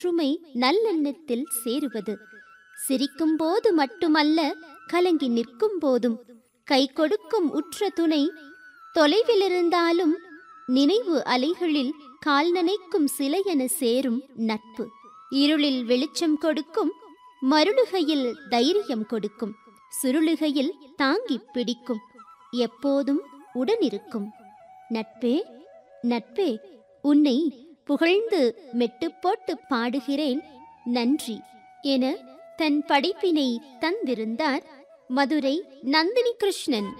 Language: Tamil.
ஒற்றுமை நல்லெண்ணத்தில் சேருவது சிரிக்கும் போது மட்டுமல்ல கலங்கி நிற்கும் போதும் கை கொடுக்கும் உற்ற துணை தொலைவிலிருந்தாலும் நினைவு அலைகளில் கால் நனைக்கும் சிலையென சேரும் நட்பு இருளில் வெளிச்சம் கொடுக்கும் மருளுகையில் தைரியம் கொடுக்கும் சுருளுகையில் தாங்கிப் பிடிக்கும் எப்போதும் உடனிருக்கும் நட்பே நட்பே உன்னை புகழ்ந்து மெட்டு போட்டு பாடுகிறேன் நன்றி என தன் படைப்பினை தந்திருந்தார் மதுரை நந்தினி கிருஷ்ணன்